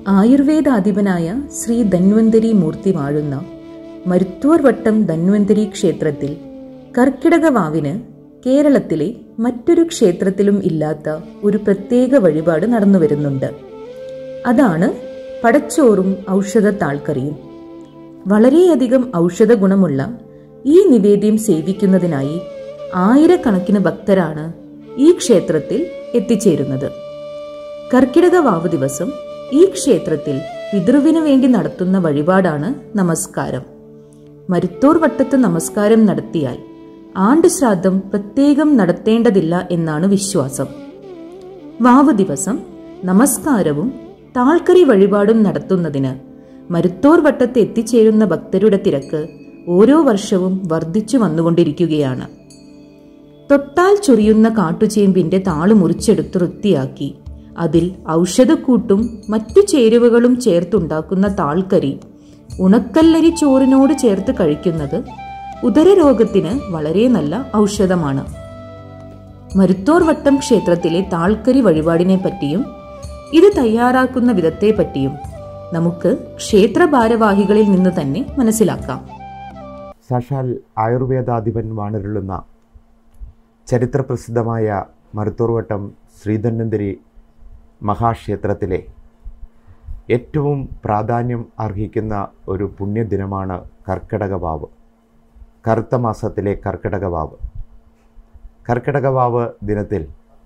ആയുർവേദാധിപനായ ശ്രീ ധന്വന്തരി മൂർത്തി വാഴുന്ന മരുത്തൂർ വട്ടം ധന്വന്തരി ക്ഷേത്രത്തിൽ കർക്കിടക വാവിന് കേരളത്തിലെ മറ്റൊരു ക്ഷേത്രത്തിലും ഇല്ലാത്ത ഒരു പ്രത്യേക വഴിപാട് നടന്നു വരുന്നുണ്ട് അതാണ് പടച്ചോറും ഔഷധ താൾക്കറിയും വളരെയധികം ഔഷധ ഗുണമുള്ള ഈ നിവേദ്യം സേവിക്കുന്നതിനായി ആയിരക്കണക്കിന് ഭക്തരാണ് ഈ ക്ഷേത്രത്തിൽ എത്തിച്ചേരുന്നത് കർക്കിടക വാവ് ദിവസം ഈ ക്ഷേത്രത്തിൽ പിതൃവിനു വേണ്ടി നടത്തുന്ന വഴിപാടാണ് നമസ്കാരം മരുത്തോർ വട്ടത്ത് നമസ്കാരം നടത്തിയാൽ ആണ്ട് ശ്രാദ്ധം പ്രത്യേകം നടത്തേണ്ടതില്ല എന്നാണ് വിശ്വാസം വാവ് ദിവസം നമസ്കാരവും താൾക്കറി വഴിപാടും നടത്തുന്നതിന് മരുത്തോർ വട്ടത്ത് എത്തിച്ചേരുന്ന ഭക്തരുടെ തിരക്ക് ഓരോ വർഷവും വർദ്ധിച്ചു വന്നുകൊണ്ടിരിക്കുകയാണ് തൊട്ടാൽ ചൊറിയുന്ന കാട്ടുചേമ്പിന്റെ താള് മുറിച്ചെടുത്ത് വൃത്തിയാക്കി അതിൽ ഔഷധക്കൂട്ടും മറ്റു ചേരുവകളും ചേർത്തുണ്ടാക്കുന്ന താൾക്കരി ഉണക്കല്ലരി ചോറിനോട് ചേർത്ത് കഴിക്കുന്നത് ഉദരരോഗത്തിന് വളരെ നല്ല ഔഷധമാണ് മരുത്തോർ വട്ടം ക്ഷേത്രത്തിലെ താൾക്കരി വഴിപാടിനെ പറ്റിയും ഇത് തയ്യാറാക്കുന്ന വിധത്തെ പറ്റിയും നമുക്ക് ക്ഷേത്ര ഭാരവാഹികളിൽ നിന്ന് തന്നെ മനസ്സിലാക്കാം സാക്ഷാൽ ആയുർവേദാധിപൻ വാണിരുളുന്ന ചരിത്രപ്രസിദ്ധമായ മരുത്തൂർവട്ടം ശ്രീധന്വന്തരി മഹാക്ഷേത്രത്തിലെ ഏറ്റവും പ്രാധാന്യം അർഹിക്കുന്ന ഒരു പുണ്യദിനമാണ് കർക്കിടക വാവ് കറുത്ത മാസത്തിലെ കർക്കിടക വാവ് കർക്കിടക വാവ് ദിനത്തിൽ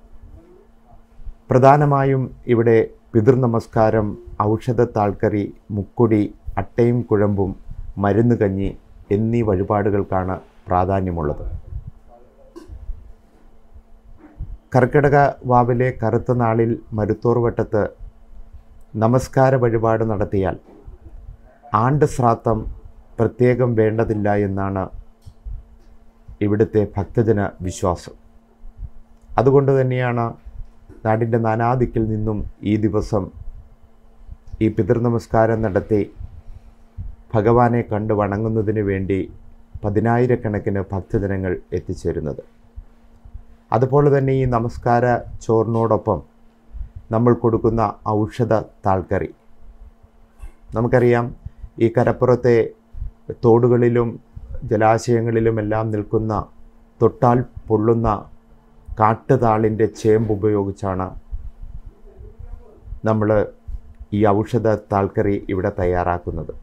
പ്രധാനമായും ഇവിടെ പിതൃനമസ്കാരം ഔഷധ താൾക്കറി മുക്കൊടി അട്ടയും കുഴമ്പും മരുന്ന് കഞ്ഞി എന്നീ വഴിപാടുകൾക്കാണ് പ്രാധാന്യമുള്ളത് കർക്കിടക വാവിലെ കറുത്ത നാളിൽ മരുത്തോർ വട്ടത്ത് നമസ്കാര വഴിപാട് നടത്തിയാൽ ആണ്ട് ശ്രാത്തം പ്രത്യേകം വേണ്ടതില്ല എന്നാണ് ഇവിടുത്തെ ഭക്തജന വിശ്വാസം അതുകൊണ്ട് തന്നെയാണ് നാടിൻ്റെ നാനാദിക്കിൽ നിന്നും ഈ ദിവസം ഈ പിതൃനമസ്കാരം നടത്തി ഭഗവാനെ കണ്ട് വണങ്ങുന്നതിന് വേണ്ടി പതിനായിരക്കണക്കിന് ഭക്തജനങ്ങൾ എത്തിച്ചേരുന്നത് അതുപോലെ തന്നെ ഈ നമസ്കാര ചോറിനോടൊപ്പം നമ്മൾ കൊടുക്കുന്ന ഔഷധ താൾക്കറി നമുക്കറിയാം ഈ കരപ്പുറത്തെ തോടുകളിലും ജലാശയങ്ങളിലുമെല്ലാം നിൽക്കുന്ന തൊട്ടാൽ പൊള്ളുന്ന കാട്ടുതാളിൻ്റെ ചേമ്പ് ഉപയോഗിച്ചാണ് നമ്മൾ ഈ ഔഷധ താൾക്കറി ഇവിടെ തയ്യാറാക്കുന്നത്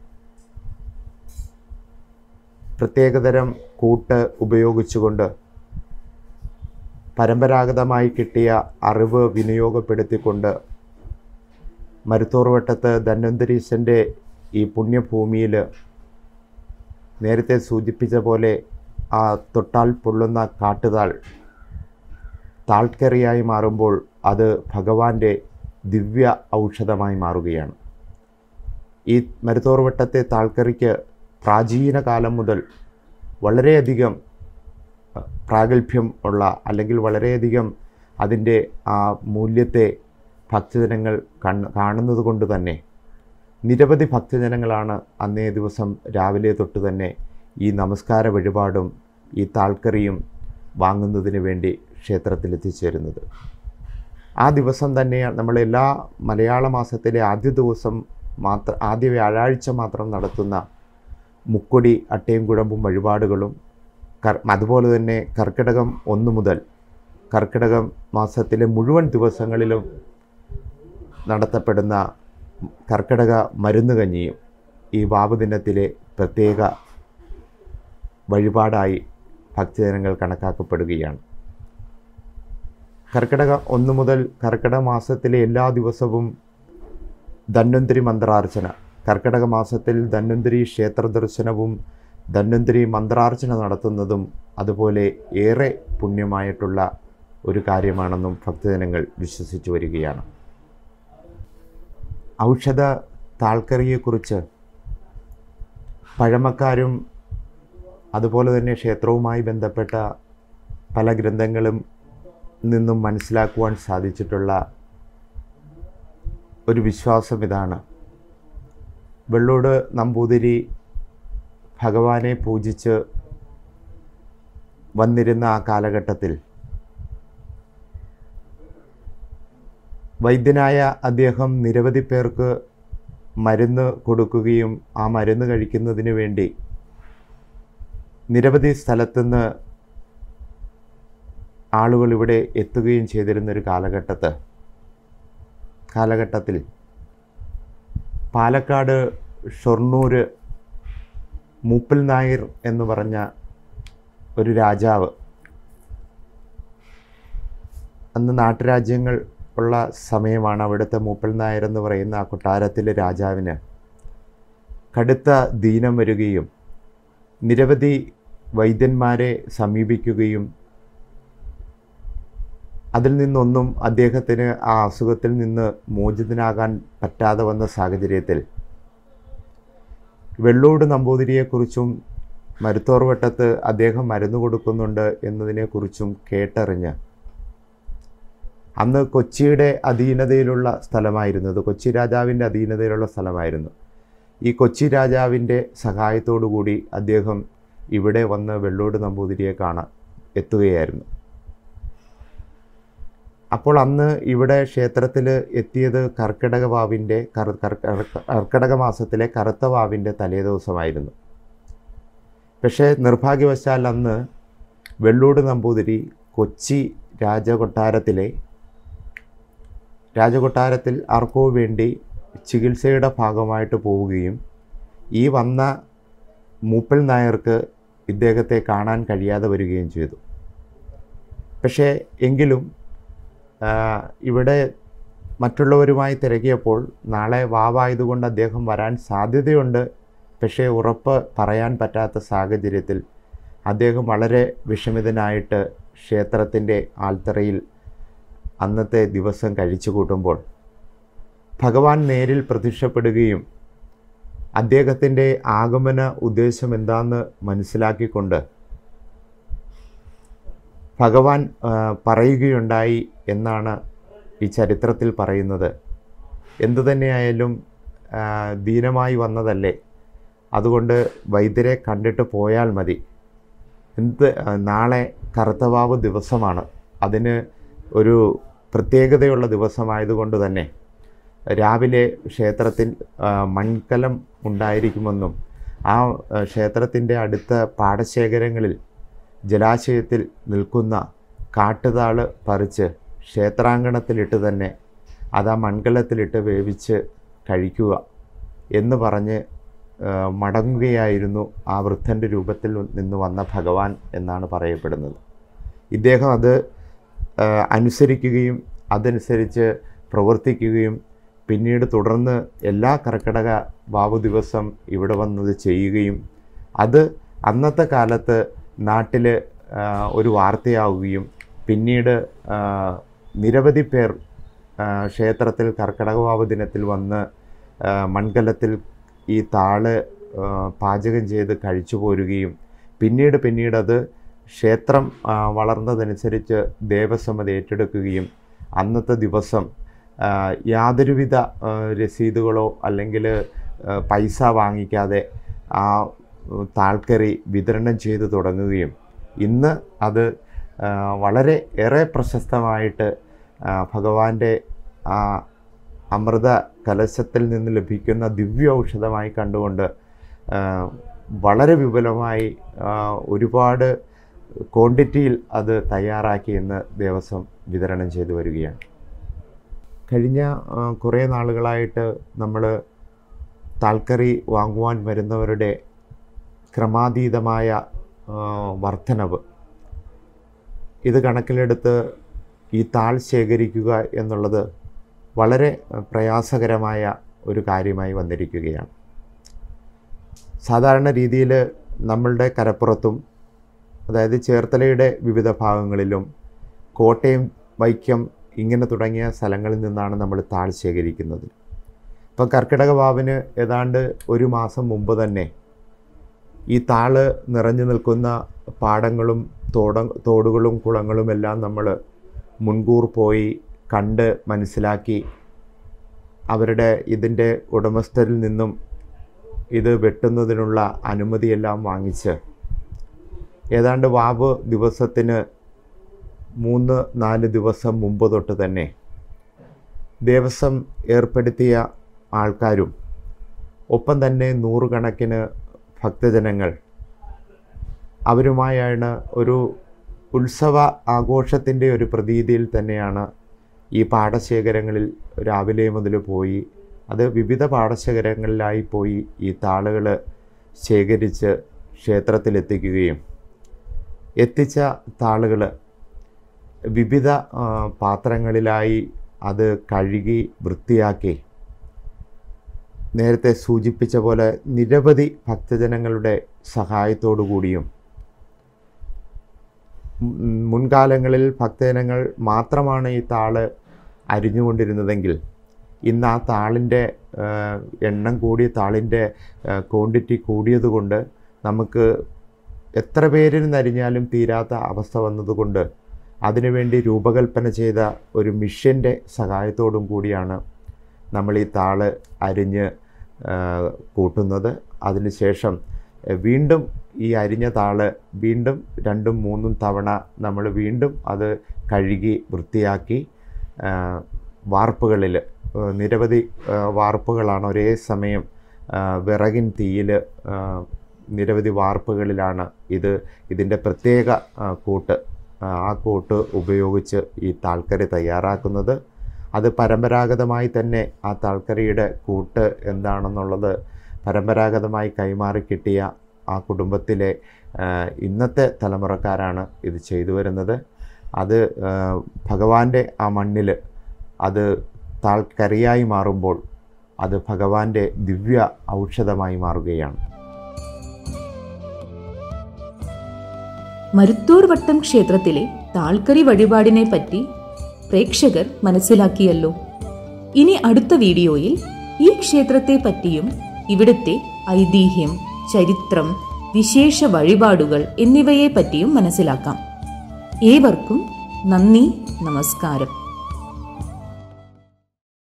പ്രത്യേകതരം കൂട്ട് ഉപയോഗിച്ചുകൊണ്ട് പരമ്പരാഗതമായി കിട്ടിയ അറിവ് വിനിയോഗപ്പെടുത്തിക്കൊണ്ട് മരുത്തോർവട്ടത്ത് ധന്വന്തരീശൻ്റെ ഈ പുണ്യഭൂമിയിൽ നേരത്തെ സൂചിപ്പിച്ച പോലെ ആ തൊട്ടാൽ പൊള്ളുന്ന കാട്ടുതാൾ താൾക്കറിയായി മാറുമ്പോൾ അത് ഭഗവാന്റെ ദിവ്യ ഔഷധമായി മാറുകയാണ് ഈ മരുത്തോർവട്ടത്തെ താൾക്കറിക്ക് പ്രാചീന കാലം മുതൽ വളരെയധികം പ്രാഗൽഭ്യം ഉള്ള അല്ലെങ്കിൽ വളരെയധികം അതിൻ്റെ ആ മൂല്യത്തെ ഭക്തജനങ്ങൾ കണ് കാണുന്നത് കൊണ്ട് തന്നെ നിരവധി ഭക്തജനങ്ങളാണ് അന്നേ ദിവസം രാവിലെ തൊട്ട് തന്നെ ഈ നമസ്കാര വഴിപാടും ഈ താൾക്കറിയും വാങ്ങുന്നതിന് വേണ്ടി ക്ഷേത്രത്തിൽ എത്തിച്ചേരുന്നത് ആ ദിവസം തന്നെ നമ്മൾ എല്ലാ മലയാള മാസത്തിലെ ആദ്യ ദിവസം മാത്രം ആദ്യ വ്യാഴാഴ്ച മാത്രം നടത്തുന്ന മുക്കൊടി അട്ടയും കുഴമ്പും വഴിപാടുകളും കർ അതുപോലെ തന്നെ കർക്കിടകം ഒന്ന് മുതൽ കർക്കിടകം മാസത്തിലെ മുഴുവൻ ദിവസങ്ങളിലും നടത്തപ്പെടുന്ന കർക്കിടക മരുന്ന് കഞ്ഞിയും ഈ വാവ് ദിനത്തിലെ പ്രത്യേക വഴിപാടായി ഭക്തജനങ്ങൾ കണക്കാക്കപ്പെടുകയാണ് കർക്കിടക ഒന്ന് മുതൽ കർക്കിടക മാസത്തിലെ എല്ലാ ദിവസവും ധന്വന്തരി മന്ത്രാർച്ചന കർക്കിടക മാസത്തിൽ ധന്വന്തരി ക്ഷേത്ര ദർശനവും ധന്വന്തരി മന്ത്രാർച്ചന നടത്തുന്നതും അതുപോലെ ഏറെ പുണ്യമായിട്ടുള്ള ഒരു കാര്യമാണെന്നും ഭക്തജനങ്ങൾ വിശ്വസിച്ചു വരികയാണ് ഔഷധ താൾക്കറിയെക്കുറിച്ച് പഴമക്കാരും അതുപോലെ തന്നെ ക്ഷേത്രവുമായി ബന്ധപ്പെട്ട പല ഗ്രന്ഥങ്ങളും നിന്നും മനസ്സിലാക്കുവാൻ സാധിച്ചിട്ടുള്ള ഒരു വിശ്വാസം ഇതാണ് വെള്ളോട് നമ്പൂതിരി ഭഗവാനെ പൂജിച്ച് വന്നിരുന്ന ആ കാലഘട്ടത്തിൽ വൈദ്യനായ അദ്ദേഹം നിരവധി പേർക്ക് മരുന്ന് കൊടുക്കുകയും ആ മരുന്ന് കഴിക്കുന്നതിന് വേണ്ടി നിരവധി സ്ഥലത്തുനിന്ന് ആളുകൾ ഇവിടെ എത്തുകയും ചെയ്തിരുന്നൊരു കാലഘട്ടത്ത് കാലഘട്ടത്തിൽ പാലക്കാട് ഷൊർണൂർ മൂപ്പൽ നായർ എന്ന് പറഞ്ഞ ഒരു രാജാവ് അന്ന് നാട്ടുരാജ്യങ്ങൾ ഉള്ള സമയമാണ് അവിടുത്തെ മൂപ്പൽ നായർ എന്ന് പറയുന്ന ആ കൊട്ടാരത്തിലെ രാജാവിന് കടുത്ത ദീനം വരികയും നിരവധി വൈദ്യന്മാരെ സമീപിക്കുകയും അതിൽ നിന്നൊന്നും അദ്ദേഹത്തിന് ആ അസുഖത്തിൽ നിന്ന് മോചിതനാകാൻ പറ്റാതെ വന്ന സാഹചര്യത്തിൽ വെള്ളോട് നമ്പൂതിരിയെക്കുറിച്ചും മരുത്തോർ വട്ടത്ത് അദ്ദേഹം മരുന്ന് കൊടുക്കുന്നുണ്ട് എന്നതിനെക്കുറിച്ചും കേട്ടറിഞ്ഞ് അന്ന് കൊച്ചിയുടെ അധീനതയിലുള്ള സ്ഥലമായിരുന്നു ഇത് കൊച്ചി രാജാവിൻ്റെ അധീനതയിലുള്ള സ്ഥലമായിരുന്നു ഈ കൊച്ചി രാജാവിൻ്റെ സഹായത്തോടു കൂടി അദ്ദേഹം ഇവിടെ വന്ന് വെള്ളോട് നമ്പൂതിരിയെ കാണാൻ എത്തുകയായിരുന്നു അപ്പോൾ അന്ന് ഇവിടെ ക്ഷേത്രത്തിൽ എത്തിയത് കർക്കിടക വാവിൻ്റെ കർ കർ- കർ- കർക്കിടക മാസത്തിലെ കറുത്ത വാവിൻ്റെ തലേദിവസമായിരുന്നു പക്ഷേ നിർഭാഗ്യവശാൽ അന്ന് വെള്ളൂട് നമ്പൂതിരി കൊച്ചി രാജകൊട്ടാരത്തിലെ രാജകൊട്ടാരത്തിൽ ആർക്കോ വേണ്ടി ചികിത്സയുടെ ഭാഗമായിട്ട് പോവുകയും ഈ വന്ന മൂപ്പൽ നായർക്ക് ഇദ്ദേഹത്തെ കാണാൻ കഴിയാതെ വരികയും ചെയ്തു പക്ഷേ എങ്കിലും ആ, ഇവിടെ മറ്റുള്ളവരുമായി തിരക്കിയപ്പോൾ നാളെ വാവായതുകൊണ്ട് അദ്ദേഹം വരാൻ സാധ്യതയുണ്ട് പക്ഷേ ഉറപ്പ് പറയാൻ പറ്റാത്ത സാഹചര്യത്തിൽ അദ്ദേഹം വളരെ വിഷമിതനായിട്ട് ക്ഷേത്രത്തിൻ്റെ ആൽത്തറയിൽ അന്നത്തെ ദിവസം കഴിച്ചു കൂട്ടുമ്പോൾ ഭഗവാൻ നേരിൽ പ്രത്യക്ഷപ്പെടുകയും അദ്ദേഹത്തിൻ്റെ ആഗമന ഉദ്ദേശം എന്താണെന്ന് മനസ്സിലാക്കിക്കൊണ്ട് ഭഗവാൻ ആ, പറയുകയുണ്ടായി എന്നാണ് ഈ ചരിത്രത്തിൽ പറയുന്നത് എന്തു തന്നെയായാലും ആ, ദീനമായി വന്നതല്ലേ അതുകൊണ്ട് വൈദ്യരെ കണ്ടിട്ട് പോയാൽ മതി എന്ത് ആ, നാളെ കറുത്തവാവ് ദിവസമാണ് അതിന് ഒരു പ്രത്യേകതയുള്ള ദിവസമായതുകൊണ്ട് തന്നെ രാവിലെ ക്ഷേത്രത്തിൽ ആ, മൺകലം ഉണ്ടായിരിക്കുമെന്നും ആ ആ, ക്ഷേത്രത്തിൻ്റെ അടുത്ത പാടശേഖരങ്ങളിൽ ജലാശയത്തിൽ നിൽക്കുന്ന കാട്ടുതാള് പറിച്ച് ക്ഷേത്രാങ്കണത്തിലിട്ട് തന്നെ അത് ആ മൺകലത്തിലിട്ട് വേവിച്ച് കഴിക്കുക എന്ന് പറഞ്ഞ് ആ, മടങ്ങുകയായിരുന്നു ആ വൃദ്ധൻ്റെ രൂപത്തിൽ നിന്ന് വന്ന ഭഗവാൻ എന്നാണ് പറയപ്പെടുന്നത് ഇദ്ദേഹം അത് ആ, അനുസരിക്കുകയും അതനുസരിച്ച് പ്രവർത്തിക്കുകയും പിന്നീട് തുടർന്ന് എല്ലാ കർക്കിടക വാവു ദിവസം ഇവിടെ വന്നത് ചെയ്യുകയും അത് അന്നത്തെ കാലത്ത് നാട്ടിൽ ഒരു വാർത്തയാവുകയും പിന്നീട് ആ, നിരവധി പേർ ആ, ക്ഷേത്രത്തിൽ കർക്കിടകവാവ് ദിനത്തിൽ വന്ന് ആ, മൺകലത്തിൽ ഈ താള് ആ, പാചകം ചെയ്ത് കഴിച്ചു പോരുകയും പിന്നീട് പിന്നീട് അത് ക്ഷേത്രം ആ, വളർന്നതനുസരിച്ച് ദേവസ്വം അത് ഏറ്റെടുക്കുകയും അന്നത്തെ ദിവസം ആ, യാതൊരുവിധ ആ, രസീതുകളോ അല്ലെങ്കിൽ പൈസ വാങ്ങിക്കാതെ ആ ഉം, താൾക്കറി വിതരണം ചെയ്തു തുടങ്ങുകയും ഇന്ന് അത് ആ, വളരെ ഏറെ പ്രശസ്തമായിട്ട് ആ, ഭഗവാന്റെ ആ അമൃത കലശത്തിൽ നിന്ന് ലഭിക്കുന്ന ദിവ്യ ഔഷധമായി കണ്ടുകൊണ്ട് ആ, വളരെ വിപുലമായി ആ, ഒരുപാട് ക്വാണ്ടിറ്റിയിൽ അത് തയ്യാറാക്കി ഇന്ന് ദേവസ്വം വിതരണം ചെയ്തു വരികയാണ് കഴിഞ്ഞ ആ, കുറേ നാളുകളായിട്ട് നമ്മൾ താൽക്കറി വാങ്ങുവാൻ വരുന്നവരുടെ ക്രമാതീതമായ ആ, വർധനവ് ഇത് കണക്കിലെടുത്ത് ഈ താൾ ശേഖരിക്കുക എന്നുള്ളത് വളരെ പ്രയാസകരമായ ഒരു കാര്യമായി വന്നിരിക്കുകയാണ് സാധാരണ രീതിയിൽ നമ്മളുടെ കരപ്പുറത്തും അതായത് ചേർത്തലയുടെ വിവിധ ഭാഗങ്ങളിലും കോട്ടയം വൈക്കം ഇങ്ങനെ തുടങ്ങിയ സ്ഥലങ്ങളിൽ നിന്നാണ് നമ്മൾ താൾ ശേഖരിക്കുന്നത് ഇപ്പം കർക്കിടക വാവിന് ഏതാണ്ട് ഒരു മാസം മുമ്പ് തന്നെ ഈ താള് നിറഞ്ഞു നിൽക്കുന്ന പാടങ്ങളും തോട തോടുകളും കുളങ്ങളും എല്ലാം നമ്മൾ മുൻകൂർ പോയി കണ്ട് മനസ്സിലാക്കി അവരുടെ ഇതിൻ്റെ ഉടമസ്ഥരിൽ നിന്നും ഇത് വെട്ടുന്നതിനുള്ള അനുമതിയെല്ലാം വാങ്ങിച്ച് ഏതാണ്ട് വാവ് ദിവസത്തിന് മൂന്ന് നാല് ദിവസം മുമ്പ് തൊട്ട് തന്നെ ദേവസ്വം ഏർപ്പെടുത്തിയ ആൾക്കാരും ഒപ്പം തന്നെ നൂറുകണക്കിന് ഭക്തജനങ്ങൾ അവരുമായാണ് ഒരു ഉത്സവ ആഘോഷത്തിൻ്റെ ഒരു പ്രതീതിയിൽ തന്നെയാണ് ഈ പാടശേഖരങ്ങളിൽ രാവിലെ മുതൽ പോയി അത് വിവിധ പാടശേഖരങ്ങളിലായി പോയി ഈ താളുകൾ ശേഖരിച്ച് ക്ഷേത്രത്തിലെത്തിക്കുകയും എത്തിച്ച താളുകൾ വിവിധ ആ, പാത്രങ്ങളിലായി അത് കഴുകി വൃത്തിയാക്കി നേരത്തെ സൂചിപ്പിച്ച പോലെ നിരവധി ഭക്തജനങ്ങളുടെ സഹായത്തോടു കൂടിയും ഉം, മുൻകാലങ്ങളിൽ ഭക്തജനങ്ങൾ മാത്രമാണ് ഈ താള് അരിഞ്ഞുകൊണ്ടിരുന്നതെങ്കിൽ ഇന്ന് ആ താളിൻ്റെ ആ, എണ്ണം കൂടി താളിൻ്റെ ക്വാണ്ടിറ്റി കൂടിയതുകൊണ്ട് നമുക്ക് എത്ര പേരിൽ നിന്നരിഞ്ഞാലും തീരാത്ത അവസ്ഥ വന്നതുകൊണ്ട് അതിനുവേണ്ടി രൂപകൽപ്പന ചെയ്ത ഒരു മിഷ്യൻ്റെ സഹായത്തോടും കൂടിയാണ് നമ്മൾ ഈ താള് അരിഞ്ഞ് ആ, കൂട്ടുന്നത് അതിനുശേഷം എ, വീണ്ടും ഈ അരിഞ്ഞ താള് വീണ്ടും രണ്ടും മൂന്നും തവണ നമ്മൾ വീണ്ടും അത് കഴുകി വൃത്തിയാക്കി ആ, വാർപ്പുകളിൽ ആ, നിരവധി ആ, വാർപ്പുകളാണ് ഒരേ സമയം ആ, വിറകിൻ തീയിൽ ആ, നിരവധി വാർപ്പുകളിലാണ് ഇത് ഇതിൻ്റെ പ്രത്യേക ആ, കൂട്ട് ആ, ആ കൂട്ട് ഉപയോഗിച്ച് ഈ താൽക്കറി തയ്യാറാക്കുന്നത് അത് പരമ്പരാഗതമായി തന്നെ ആ താൽക്കറിയുടെ കൂട്ട് എന്താണെന്നുള്ളത് പരമ്പരാഗതമായി കൈമാറി കിട്ടിയ ആ കുടുംബത്തിലെ ആ, ഇന്നത്തെ തലമുറക്കാരാണ് ഇത് ചെയ്തു വരുന്നത് അത് ആ, ഭഗവാന്റെ ആ മണ്ണിൽ അത് താൽക്കറിയായി മാറുമ്പോൾ അത് ഭഗവാന്റെ ദിവ്യ ഔഷധമായി മാറുകയാണ് മരുത്തൂർ വട്ടം ക്ഷേത്രത്തിലെ താൾക്കരി വഴിപാടിനെ പറ്റി പ്രേക്ഷകർ മനസ്സിലാക്കിയല്ലോ ഇനി അടുത്ത വീഡിയോയിൽ ഈ ക്ഷേത്രത്തെ പറ്റിയും ഇവിടുത്തെ ഐതിഹ്യം ചരിത്രം വിശേഷ വഴിപാടുകൾ എന്നിവയെ പറ്റിയും മനസ്സിലാക്കാം ഏവർക്കും നന്ദി നമസ്കാരം